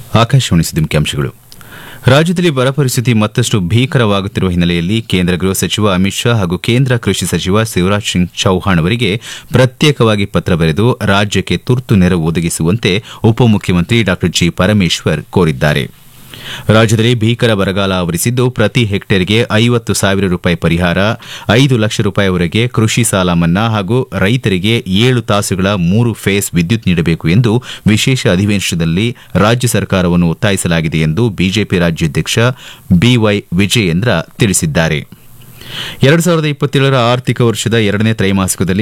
ಆಕಾಶವಾಣಿ ಸುದ್ದಿ ಮುಖ್ಯಾಂಶಗಳು ರಾಜ್ಯದಲ್ಲಿ ಬರ ಪರಿಸ್ಥಿತಿ ಮತ್ತಷ್ಟು ಭೀಕರವಾಗುತ್ತಿರುವ ಹಿನ್ನೆಲೆಯಲ್ಲಿ ಕೇಂದ್ರ ಗೃಹ ಸಚಿವ ಅಮಿತ್ ಶಾ ಹಾಗೂ ಕೇಂದ್ರ ಕೃಷಿ ಸಚಿವ ಶಿವರಾಜ್ ಸಿಂಗ್ ಚೌಹಾಣ್ ಅವರಿಗೆ ಪ್ರತ್ಯೇಕವಾಗಿ ಪತ್ರ ಬರೆದು ರಾಜ್ಯಕ್ಕೆ ತುರ್ತು ನೆರವು ಒದಗಿಸುವಂತೆ ಉಪಮುಖ್ಯಮಂತ್ರಿ ಡಾ ಜಿ ಪರಮೇಶ್ವರ್ ಕೋರಿದ್ದಾರೆ ರಾಜ್ಯದಲ್ಲಿ ಭೀಕರ ಬರಗಾಲ ಆವರಿಸಿದ್ದು ಪ್ರತಿ ಹೆಕ್ಟೇರ್ಗೆ ಐವತ್ತು ಸಾವಿರ ರೂಪಾಯಿ ಪರಿಹಾರ ಐದು ಲಕ್ಷ ರೂಪಾಯಿವರೆಗೆ ಕೃಷಿ ಸಾಲ ಮನ್ನಾ ಹಾಗೂ ರೈತರಿಗೆ ಏಳು ತಾಸುಗಳ ಮೂರು ಫೇಸ್ ವಿದ್ಯುತ್ ನೀಡಬೇಕು ಎಂದು ವಿಶೇಷ ಅಧಿವೇಶನದಲ್ಲಿ ರಾಜ್ಯ ಸರ್ಕಾರವನ್ನು ಒತ್ತಾಯಿಸಲಾಗಿದೆ ಎಂದು ಬಿಜೆಪಿ ರಾಜ್ಯಾಧ್ಯಕ್ಷ ಬಿವೈ ವಿಜಯೇಂದ್ರ ತಿಳಿಸಿದ್ದಾರೆ ಎರಡು ಸಾವಿರದ ಇಪ್ಪತ್ತೇಳರ ಆರ್ಥಿಕ ವರ್ಷದ ಎರಡನೇ ತ್ರೈಮಾಸಿಕದಲ್ಲಿ